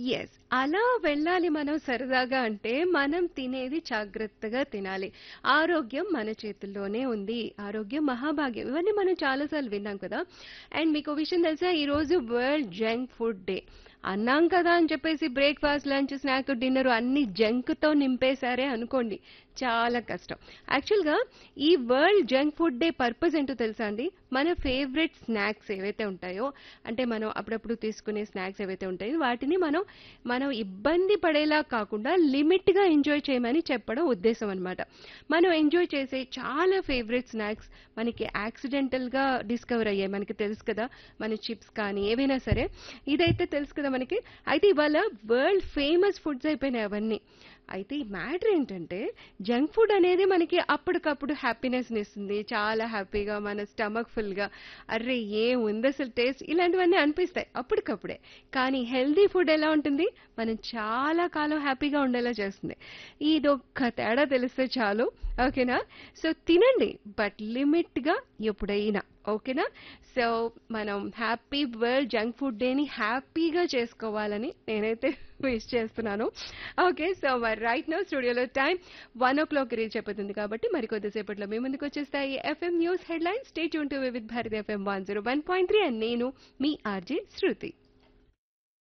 Yes. అలా వెళ్ళాలి మనం సరదాగా అంటే, మనం తినేది జాగ్రత్తగా తినాలి. ఆరోగ్యం మన చేతుల్లోనే ఉంది. ఆరోగ్యం మహాభాగ్యం. ఇవన్నీ మనం చాలా సార్లు విన్నాం కదా! అండ్ మీకో విషయం తెలుసా? ఈరోజు వరల్డ్ జంక్ ఫుడ్ డే. అన్నాం కదా అని చెప్పేసి బ్రేక్‌ఫాస్ట్, లంచ్, స్నాక్, డిన్నర్ అన్నీ జంక్‌తో నింపేశారే అనుకోండి. చాలా కష్టం. యాక్చువల్‌గా ఈ world junk food day purpose ఏంటో తెలుసా అండి? మన ఫేవరెట్ స్నాక్స్ ఏవైతే ఉంటాయో, అంటే మనం అప్పుడప్పుడు తీసుకునే స్నాక్స్ ఏవైతే ఉంటాయో, వాటిని మనం, మనం ఇబ్బంది పడేలా కాకుండా లిమిట్‌గా ఎంజాయ్ చేయమని చెప్పడం ఉద్దేశం అన్నమాట. మనం ఎంజాయ్ చేసే చాలా ఫేవరెట్ స్నాక్స్ మనకి యాక్సిడెంటల్‌గా డిస్కవర్ అయ్యాయి. మనకి తెలుసు కదా! మన చిప్స్ కానీ ఏవైనా సరే. ఇదైతే తెలుసు కదా మనకి. అయితే ఇవాళ వరల్డ్ ఫేమస్ ఫుడ్స్ అయిపోయినాయి అవన్నీ. అయితే ఈ మ్యాటర్ ఏంటంటే, జంక్ ఫుడ్ అనేది మనకి అప్పటికప్పుడు హ్యాపీనెస్‌నిస్తుంది. చాలా హ్యాపీగా మన స్టమక్ ఫుల్‌గా అర్రే! ఏముందసలు టేస్ట్ ఇలాంటివన్నీ అనిపిస్తాయి అప్పటికప్పుడే. కానీ హెల్తీ ఫుడ్ ఎలా ఉంటుంది? మనం చాలా కాలం హ్యాపీగా ఉండేలా చేస్తుంది. ఇదొక్క తేడా తెలిస్తే చాలు. ఓకేనా? సో తినండి. బట్ లిమిట్‌గా ఎప్పుడైనా. ఓకేనా? సో మనం హ్యాపీ వరల్డ్ జంక్ ఫుడ్ డేని హ్యాపీగా చేసుకోవాలని నేనైతే విష్ చేస్తున్నాను. ఓకే. సో మరి రైట్ నౌ స్టూడియోలో టైం 1:00 రీచ్ అయిపోతుంది కాబట్టి మరి కొద్దిసేపట్లో మీ ముందుకొచ్చేస్తాయి FM news headlines. Stay tuned to Vividh Bharati FM 101.3 and నేను మీ ఆర్‌జే శృతి.